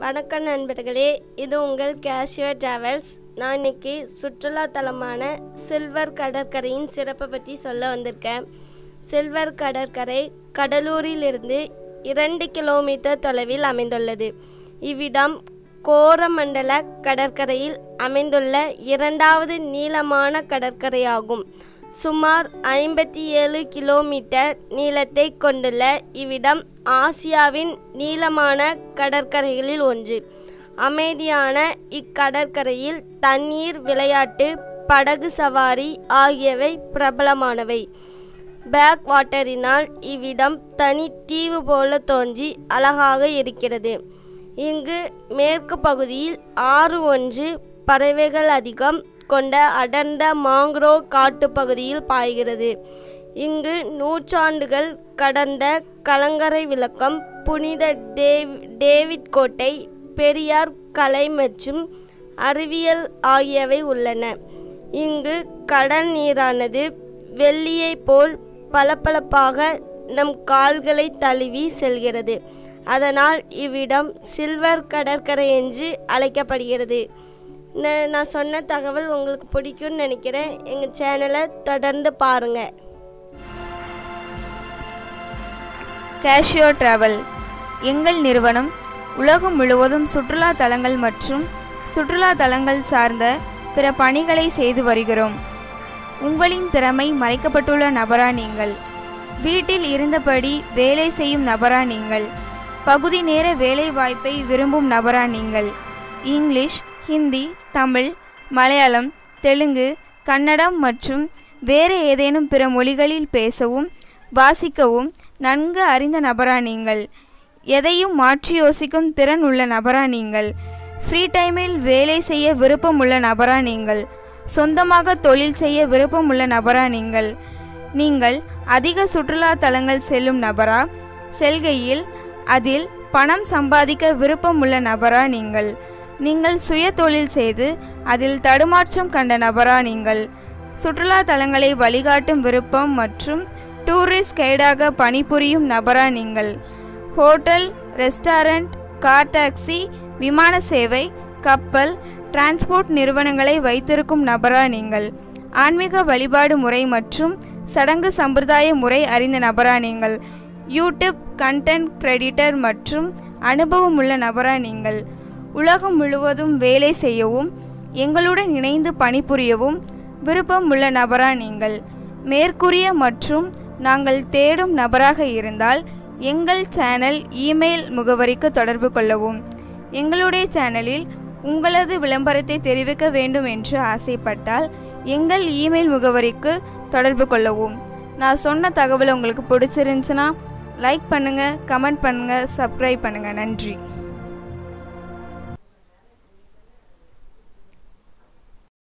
வணக்கம் நண்பர்களே இது உங்கள் கேஷுவல் டிராவல்ஸ் நான் இன்னைக்கு சுற்றுலா தலமான சில்வர் கடற்கரையின் சிறப்பை பற்றி சொல்ல வந்திருக்கேன் சில்வர் கடற்கரை கடலூரிலிருந்து இரண்டு கிலோமீட்டர் தொலைவில் அமைந்துள்ளது இவ்விடம் கோரமண்டல கடற்கரையில் அமைந்துள்ள இரண்டாவது நீளமான கடற்கரையாகும் சுமார் ஐம்பத்தி ஏழு கிலோமீட்டர் நீளத்தை கொண்டுள்ள இவ்விடம் ஆசியாவின் நீளமான கடற்கரைகளில் ஒன்று அமைதியான இக்கடற்கரையில் தண்ணீர் விளையாட்டு படகு சவாரி ஆகியவை பிரபலமானவை பேக் வாட்டரினால் இவ்விடம் தனி தீவு போல தோன்றி அழகாக இருக்கிறது இங்கு மேற்கு பகுதியில் ஆறு ஒன்று பறவைகள் அதிகம் கொண்ட அடர்ந்த மாங்க்ரோவ் காட்டுப்பகுதியில் பாய்கிறது இங்கு நூற்றாண்டுகள் கடந்த கலங்கரை விளக்கம் புனித டேவ் டேவிட் கோட்டை பெரியார் கலை மற்றும் அறிவியல் ஆகியவை உள்ளன இங்கு கடல் நீரானது வெள்ளியைப் போல் பளபளப்பாக நம் கால்களை தழுவி செல்கிறது அதனால் இவ்விடம் சில்வர் கடற்கரை என்று அழைக்கப்படுகிறது ந- நான் சொன்ன தகவல் உங்களுக்கு பிடிக்கும்னு நினைக்கிறேன் எங்கள் சேனலை தொடர்ந்து பாருங்கள் கேஷியோ டிராவல் எங்கள் நிறுவனம் உலகம் முழுவதும் சுற்றுலா தலங்கள் மற்றும் சுற்றுலா தலங்கள் சார்ந்த பிற பணிகளை செய்து வருகிறோம் உங்களின் திறமை மறைக்கப்பட்டுள்ள நபரா நீங்கள் வீட்டில் இருந்தபடி வேலை செய்யும் நபரா நீங்கள் பகுதி நேர வேலை வாய்ப்பை விரும்பும் நபரா நீங்கள் இங்கிலீஷ் ஹிந்தி தமிழ் மலையாளம் தெலுங்கு கன்னடம் மற்றும் வேறு ஏதேனும் பிற மொழிகளில் பேசவும் வாசிக்கவும் நன்கு அறிந்த நபரா நீங்கள் எதையும் மாற்றி யோசிக்கும் திறன் உள்ள நபரா நீங்கள் ஃப்ரீ டைமில் வேலை செய்ய விருப்பம் உள்ள நபரா நீங்கள் சொந்தமாக தொழில் செய்ய விருப்பம் உள்ள நபரா நீங்கள் நீங்கள் அதிக சுற்றுலா தலங்கள் செல்லும் நபரா செல்கையில் அதில் பணம் சம்பாதிக்க விருப்பம் உள்ள நபரா நீங்கள் நீங்கள் சுய தொழில் செய்து அதில் தடுமாற்றம் கண்ட நபரா நீங்கள் சுற்றுலா தலங்களை வழிகாட்டும் விருப்பம் மற்றும் டூரிஸ்ட் கைடாக பணிபுரியும் நபரா நீங்கள் ஹோட்டல் ரெஸ்டாரண்ட் கார் டாக்ஸி விமான சேவை கப்பல் டிரான்ஸ்போர்ட் நிறுவனங்களை வைத்திருக்கும் நபரா நீங்கள் ஆன்மீக வழிபாடு முறை மற்றும் சடங்கு சம்பிரதாய முறை அறிந்த நபரா நீங்கள் யூடியூப் கண்டென்ட் கிரெடிட்டர் மற்றும் அனுபவம் உள்ள நபரா நீங்கள் உலகம் முழுவதும் வேலை செய்யவும் எங்களுடன் இணைந்து பணிபுரியவும் விருப்பம் உள்ள நபரா நீங்கள் மேற்கூறிய மற்றும் நாங்கள் தேடும் நபராக இருந்தால் எங்கள் சேனல் இமெயில் முகவரிக்கு தொடர்பு கொள்ளவும் எங்களுடைய சேனலில் உங்களது விளம்பரத்தை தெரிவிக்க வேண்டும் என்று ஆசைப்பட்டால் எங்கள் இமெயில் முகவரிக்கு தொடர்பு கொள்ளவும் நான் சொன்ன தகவல் உங்களுக்கு பிடிச்சிருந்துச்சுன்னா லைக் பண்ணுங்கள் கமெண்ட் பண்ணுங்கள் சப்ஸ்கிரைப் பண்ணுங்கள் நன்றி